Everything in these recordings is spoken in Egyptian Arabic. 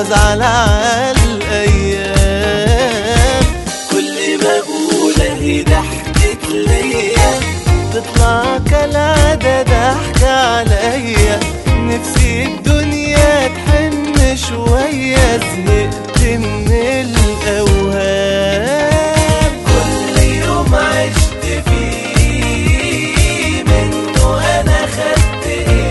وازعل على الايام كل ما اقول اهي ضحكت ليا تطلع كالعادة ضحكة عليا نفسي الدنيا تحن شوية زهقت من الأوهام كل يوم عشت فيه منه أنا خدت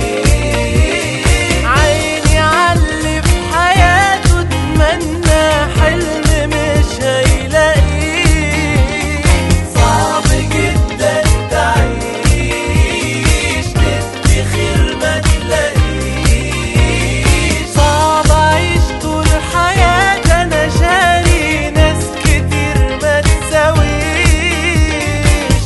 إيه عيني عاللي في حياته اتمنى حلم مش هيلاقيه صعب جدا تعيش تدي خير ما تلاقيش صعب اعيش طول حياتي انا شاري ناس كتير ما تساويش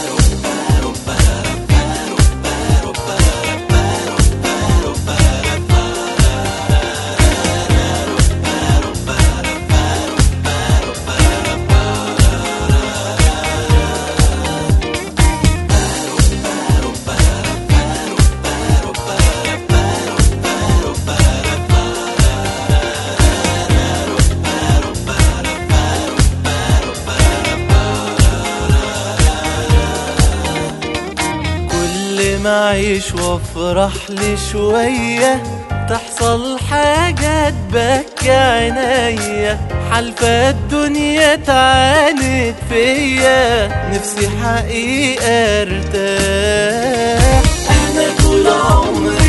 كل ما اعيش وافرح لي شوية تحصل حاجة تبكي عينيا حلفة الدنيا تعاند فيا نفسي حقيقة ارتاح انا طول عمري